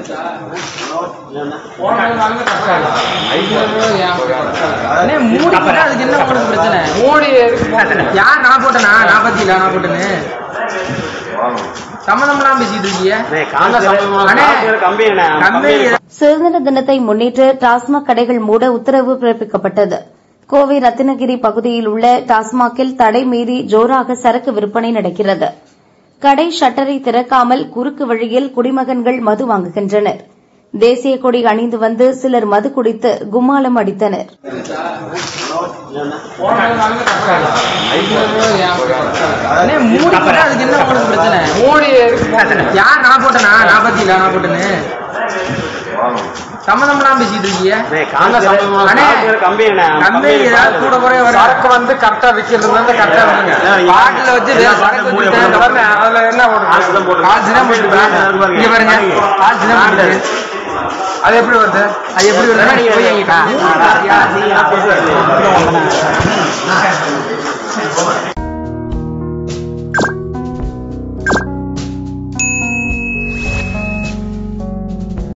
அண்ணே, மூடி போட்டா அதுக்கு என்ன உங்களுக்கு பிரச்சனை மூடி யார் நான் போட்டேனா நான் பத்தியில நான் போட்டேன்னு சம்மந்தம்லாம் பேசிட்டு இருக்கீங்க அண்ணே, கம்பெனி சுதந்திர தினத்தை முன்னிட்டு டாஸ்மாக் கடைகள் மூட உத்தரவு பிறப்பிக்கப்பட்டது கோவை ரத்தினகிரி பகுதியில் உள்ள டாஸ்மாகில் தடை மீறி ஜோராக சரக்கு விற்பனை நடக்கிறது கடை ஷட்டரை திறக்காமல் குறுக்கு வழியில் குடிமகன்கள் மது வாங்குகின்றனர் தேசிய கொடி அணிந்து வந்து சிலர் மது குடித்து கும்மாளம் அடித்தனர் அண்ணே, மூடி போட்டா அதுக்கு என்ன உங்களுக்கு பிரச்சனை மூடி யார் நான் போட்டேனா நான் பத்தியில நான் போட்டேன்னு சம்மந்தம்லாம் பேசிட்டு இருக்கீங்க அண்ணே, கம்பெனி ஏதாவது கூட குறைய வரும் சரக்கு வந்து கரெக்டா விக்கிறது வந்து கரெக்டா வருங்க பாட்டில வச்சு வேற சரக்கு வச்சு தேங்க பாருங்க அதுல என்ன போட்டு காசு தான் போட்டு இங்க பாருங்க காசு தான் போட்டு அது எப்படி வருது அது எப்படி வருது நீங்க போய் வாங்கிட்டா